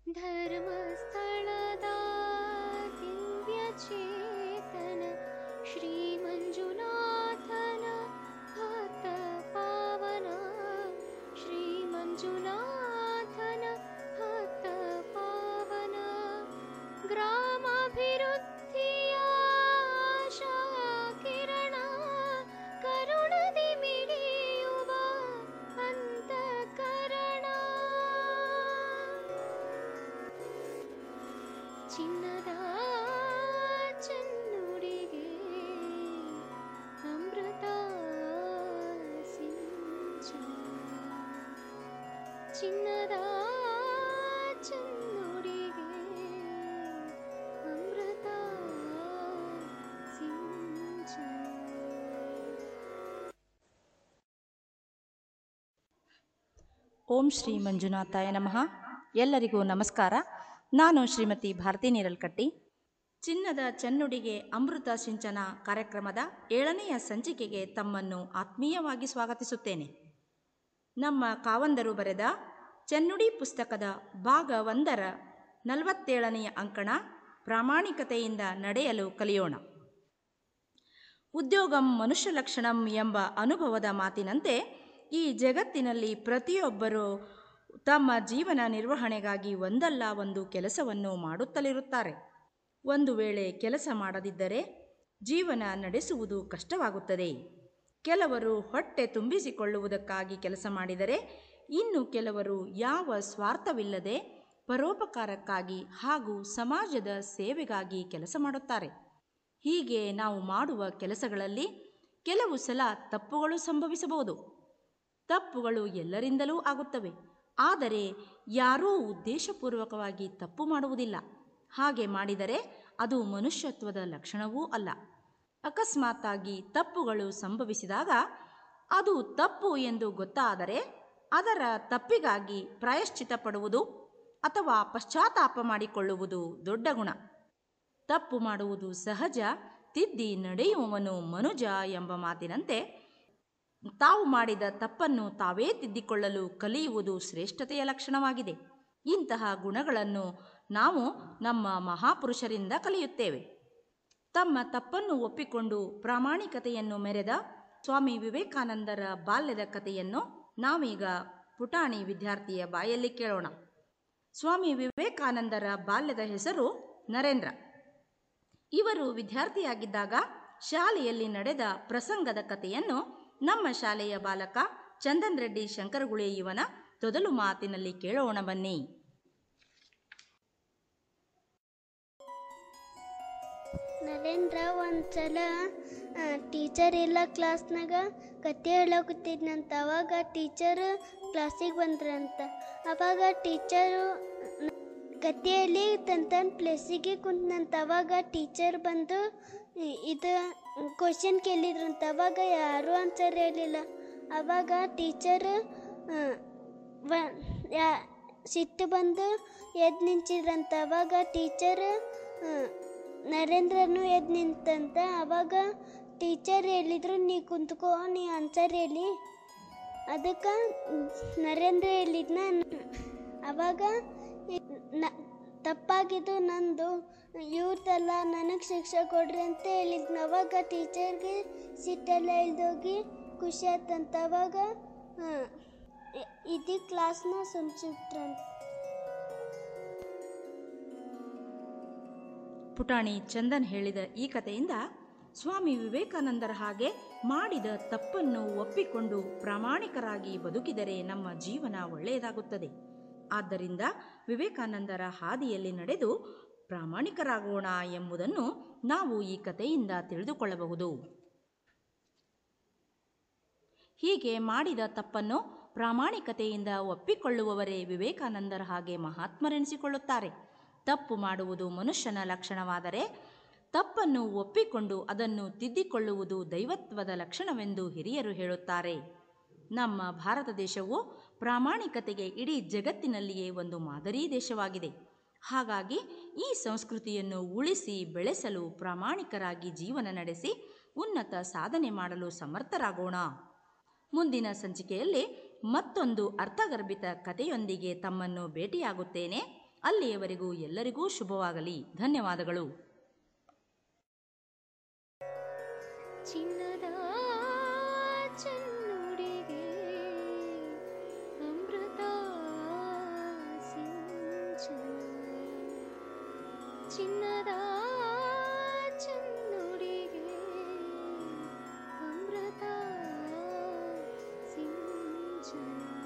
ಧರ್ಮಸ್ಥಳದ ದಿವ್ಯ ಚೇತನ ಶ್ರೀ ಮಂಜುನಾಥನ ಭಕ್ತ ಪಾವನ ಶ್ರೀ ಮಂಜುನಾಥನ ಭಕ್ತ ಪಾವನ ಗ್ರಾಮಾಭಿವೃದ್ಧಿಯ ಆಶಾ ಕಿರಣ ಕರುಣದಿ ಮಿಡಿಯುವ ಅಂತಃಕರಣ ಚಿನ್ನದ ಚೆನ್ನುಡಿಗೆ ಅಮೃತ ಸಿಂಚನ ಚಿನ್ನದ ಚೆನ್ನುಡಿಗೆ ಅಮೃತ ಸಿಂಚನ ಓಂ ಶ್ರೀ ಮಂಜುನಾಥಾಯ ನಮಃ ಎಲ್ಲರಿಗೂ ನಮಸ್ಕಾರ ನಾನು ಶ್ರೀಮತಿ ಭಾರತಿ ನೀರಲ್ಕಟ್ಟಿ ಚಿನ್ನದ ಚೆನ್ನುಡಿಗೆ ಅಮೃತ ಸಿಂಚನ ಕಾರ್ಯಕ್ರಮದ ಏಳನೆಯ ಸಂಚಿಕೆಗೆ ತಮ್ಮನ್ನು ಆತ್ಮೀಯವಾಗಿ ಸ್ವಾಗತಿಸುತ್ತೇನೆ ನಮ್ಮ ಕಾವಂದರು ಬರೆದ ಚೆನ್ನುಡಿ ಪುಸ್ತಕದ ಭಾಗ ಒಂದರ ನಲವತ್ತೇಳನೆಯ ಅಂಕಣ ಪ್ರಾಮಾಣಿಕತೆಯಿಂದ ನಡೆಯಲು ಕಲಿಯೋಣ ಉದ್ಯೋಗಂ ಮನುಷ್ಯ ಲಕ್ಷಣಂ ಎಂಬ ಅನುಭವದ ಮಾತಿನಂತೆ ಈ ಜಗತ್ತಿನಲ್ಲಿ ಪ್ರತಿಯೊಬ್ಬರೂ ತಮ್ಮ ಜೀವನ ನಿರ್ವಹಣೆಗಾಗಿ ಒಂದಲ್ಲ ಒಂದು ಕೆಲಸವನ್ನು ಮಾಡುತ್ತಲಿರುತ್ತಾರೆ ಒಂದು ವೇಳೆ ಕೆಲಸ ಮಾಡದಿದ್ದರೆ ಜೀವನ ನಡೆಸುವುದು ಕಷ್ಟವಾಗುತ್ತದೆ ಕೆಲವರು ಹೊಟ್ಟೆ ತುಂಬಿಸಿಕೊಳ್ಳುವುದಕ್ಕಾಗಿ ಕೆಲಸ ಮಾಡಿದರೆ ಇನ್ನು ಕೆಲವರು ಯಾವ ಸ್ವಾರ್ಥವಿಲ್ಲದೆ ಪರೋಪಕಾರಕ್ಕಾಗಿ ಹಾಗೂ ಸಮಾಜದ ಸೇವೆಗಾಗಿ ಕೆಲಸ ಮಾಡುತ್ತಾರೆ ಹೀಗೆ ನಾವು ಮಾಡುವ ಕೆಲಸಗಳಲ್ಲಿ ಕೆಲವು ಸಲ ತಪ್ಪುಗಳು ಸಂಭವಿಸಬಹುದು ತಪ್ಪುಗಳು ಎಲ್ಲರಿಂದಲೂ ಆಗುತ್ತವೆ ಆದರೆ ಯಾರೂ ಉದ್ದೇಶಪೂರ್ವಕವಾಗಿ ತಪ್ಪು ಮಾಡುವುದಿಲ್ಲ ಹಾಗೆ ಮಾಡಿದರೆ ಅದು ಮನುಷ್ಯತ್ವದ ಲಕ್ಷಣವೂ ಅಲ್ಲ ಅಕಸ್ಮಾತ್ತಾಗಿ ತಪ್ಪುಗಳು ಸಂಭವಿಸಿದಾಗ ಅದು ತಪ್ಪು ಎಂದು ಗೊತ್ತಾದರೆ ಅದರ ತಪ್ಪಿಗಾಗಿ ಪ್ರಾಯಶ್ಚಿತ ಪಡುವುದು ಅಥವಾ ಪಶ್ಚಾತ್ತಾಪ ಮಾಡಿಕೊಳ್ಳುವುದು ದೊಡ್ಡ ಗುಣ ತಪ್ಪು ಮಾಡುವುದು ಸಹಜ ತಿದ್ದಿ ನಡೆಯುವವನು ಮನುಜ ಎಂಬ ಮಾತಿನಂತೆ ತಾವು ಮಾಡಿದ ತಪ್ಪನ್ನು ತಾವೇ ತಿದ್ದಿಕೊಳ್ಳಲು ಕಲಿಯುವುದು ಶ್ರೇಷ್ಠತೆಯ ಲಕ್ಷಣವಾಗಿದೆ ಇಂತಹ ಗುಣಗಳನ್ನು ನಾವು ನಮ್ಮ ಮಹಾಪುರುಷರಿಂದ ಕಲಿಯುತ್ತೇವೆ ತಮ್ಮ ತಪ್ಪನ್ನು ಒಪ್ಪಿಕೊಂಡು ಪ್ರಾಮಾಣಿಕತೆಯನ್ನು ಮೆರೆದ ಸ್ವಾಮಿ ವಿವೇಕಾನಂದರ ಬಾಲ್ಯದ ಕಥೆಯನ್ನು ನಾವೀಗ ಪುಟಾಣಿ ವಿದ್ಯಾರ್ಥಿಯ ಬಾಯಲ್ಲಿ ಕೇಳೋಣ ಸ್ವಾಮಿ ವಿವೇಕಾನಂದರ ಬಾಲ್ಯದ ಹೆಸರು ನರೇಂದ್ರ ಇವರು ವಿದ್ಯಾರ್ಥಿಯಾಗಿದ್ದಾಗ ಶಾಲೆಯಲ್ಲಿ ನಡೆದ ಪ್ರಸಂಗದ ಕಥೆಯನ್ನು ನಮ್ಮ ಶಾಲೆಯ ಬಾಲಕ ಚಂದನ್ ರೆಡ್ಡಿ ಶಂಕರಗುಳೆ ಇವನ ತೊದಲು ಮಾತಿನಲ್ಲಿ ಕೇಳೋಣ ಬನ್ನಿ ನರೇಂದ್ರ ಒಂದ್ಸಲ ಟೀಚರ್ ಇಲ್ಲ ಕ್ಲಾಸ್ನಾಗ ಕತೆ ಹೇಳಕತ್ತಿದ್ನಂತ ಅವಾಗ ಟೀಚರ್ ಕ್ಲಾಸಿಗೆ ಬಂದ್ರಂತ ಅವಾಗ ಟೀಚರು ಕಥೆಯಲ್ಲಿ ತನ್ನ ತನ್ನ ಪ್ಲೇಸಿಗೆ ಕುಂತಂತ ಅವಾಗ ಟೀಚರ್ ಬಂದು ಇ- ಇದು ಕ್ವಶನ್ ಕೇಳಿದ್ರಂತ ಅವಾಗ ಯಾರೂ ಆನ್ಸರ್ ಹೇಳಿಲ್ಲ ಅವಾಗ ಟೀಚರ್ ಯಾ ಸಿಟ್ಟು ಬಂದು ಎದ್ದು ನಿಂತಿದ್ರಂತ ಅವಾಗ ಟೀಚರ್ ನರೇಂದ್ರನು ಎದ್ದು ನಿಂತಂತ ಅವಾಗ ಟೀಚರ್ ಹೇಳಿದ್ರು ನೀ ಕುಂತ್ಕೋ ನೀ ಆನ್ಸರ್ ಹೇಳಿ ಅದಕ್ಕೆ ನರೇಂದ್ರ ಹೇಳಿದ್ನ ಅವಾಗ ಇ- ನ- ತಪ್ಪಾಗಿದ್ದು ನಂದು ಇವ್ರದೆಲ್ಲ ನನಗೆ ಶಿಕ್ಷೆ ಕೊಡ್ರಿ ಅಂತ ಹೇಳಿದ್ನ ಅವಾಗ ಟೀಚರ್ಗೆ ಸಿಟ್ಟೆಲ್ಲ ಇಳ್ದೋಗಿ ಖುಷಿ ಆಯ್ತಂತ ಅವಾಗ ಇಡೀ ಕ್ಲಾಸ್ನ ಸುಮ್ಸಿಟ್ರಂತ ಪುಟಾಣಿ ಚಂದನ್ ಹೇಳಿದ ಈ ಕಥೆಯಿಂದ ಸ್ವಾಮಿ ವಿವೇಕಾನಂದರ ಹಾಗೆ ಮಾಡಿದ ತಪ್ಪನ್ನು ಒಪ್ಪಿಕೊಂಡು ಪ್ರಾಮಾಣಿಕರಾಗಿ ಬದುಕಿದರೆ ನಮ್ಮ ಜೀವನ ಒಳ್ಳೆಯದಾಗುತ್ತದೆ ಆದ್ದರಿಂದ ವಿವೇಕಾನಂದರ ಹಾದಿಯಲ್ಲಿ ನಡೆದು ಪ್ರಾಮಾಣಿಕರಾಗೋಣ ಎಂಬುದನ್ನು ನಾವು ಈ ಕಥೆಯಿಂದ ತಿಳಿದುಕೊಳ್ಳಬಹುದು ಹೀಗೆ ಮಾಡಿದ ತಪ್ಪನ್ನು ಪ್ರಾಮಾಣಿಕತೆಯಿಂದ ಒಪ್ಪಿಕೊಳ್ಳುವವರೇ ವಿವೇಕಾನಂದರ ಹಾಗೆ ಮಹಾತ್ಮರೆನಿಸಿಕೊಳ್ಳುತ್ತಾರೆ ತಪ್ಪು ಮಾಡುವುದು ಮನುಷ್ಯನ ಲಕ್ಷಣವಾದರೆ ತಪ್ಪನ್ನು ಒಪ್ಪಿಕೊಂಡು ಅದನ್ನು ತಿದ್ದಿಕೊಳ್ಳುವುದು ದೈವತ್ವದ ಲಕ್ಷಣವೆಂದು ಹಿರಿಯರು ಹೇಳುತ್ತಾರೆ ನಮ್ಮ ಭಾರತ ದೇಶವು ಪ್ರಾಮಾಣಿಕತೆಗೆ ಇಡೀ ಜಗತ್ತಿನಲ್ಲಿಯೇ ಒಂದು ಮಾದರಿ ದೇಶವಾಗಿದೆ ಹಾಗಾಗಿ ಈ ಸಂಸ್ಕೃತಿಯನ್ನು ಉಳಿಸಿ ಬೆಳೆಸಲು ಪ್ರಾಮಾಣಿಕರಾಗಿ ಜೀವನ ನಡೆಸಿ ಉನ್ನತ ಸಾಧನೆ ಮಾಡಲು ಸಮರ್ಥರಾಗೋಣ ಮುಂದಿನ ಸಂಚಿಕೆಯಲ್ಲಿ ಮತ್ತೊಂದು ಅರ್ಥಗರ್ಭಿತ ಕಥೆಯೊಂದಿಗೆ ತಮ್ಮನ್ನು ಭೇಟಿಯಾಗುತ್ತೇನೆ ಅಲ್ಲಿಯವರೆಗೂ ಎಲ್ಲರಿಗೂ ಶುಭವಾಗಲಿ ಧನ್ಯವಾದಗಳು ಚಿನ್ನದ ಚೆನ್ನುಡಿಗೆ ಅಮೃತ ಸಿಂಚನ ಚಿನ್ನದ ಚೆನ್ನುಡಿಗೆ ಅಮೃತ ಸಿಂಚನ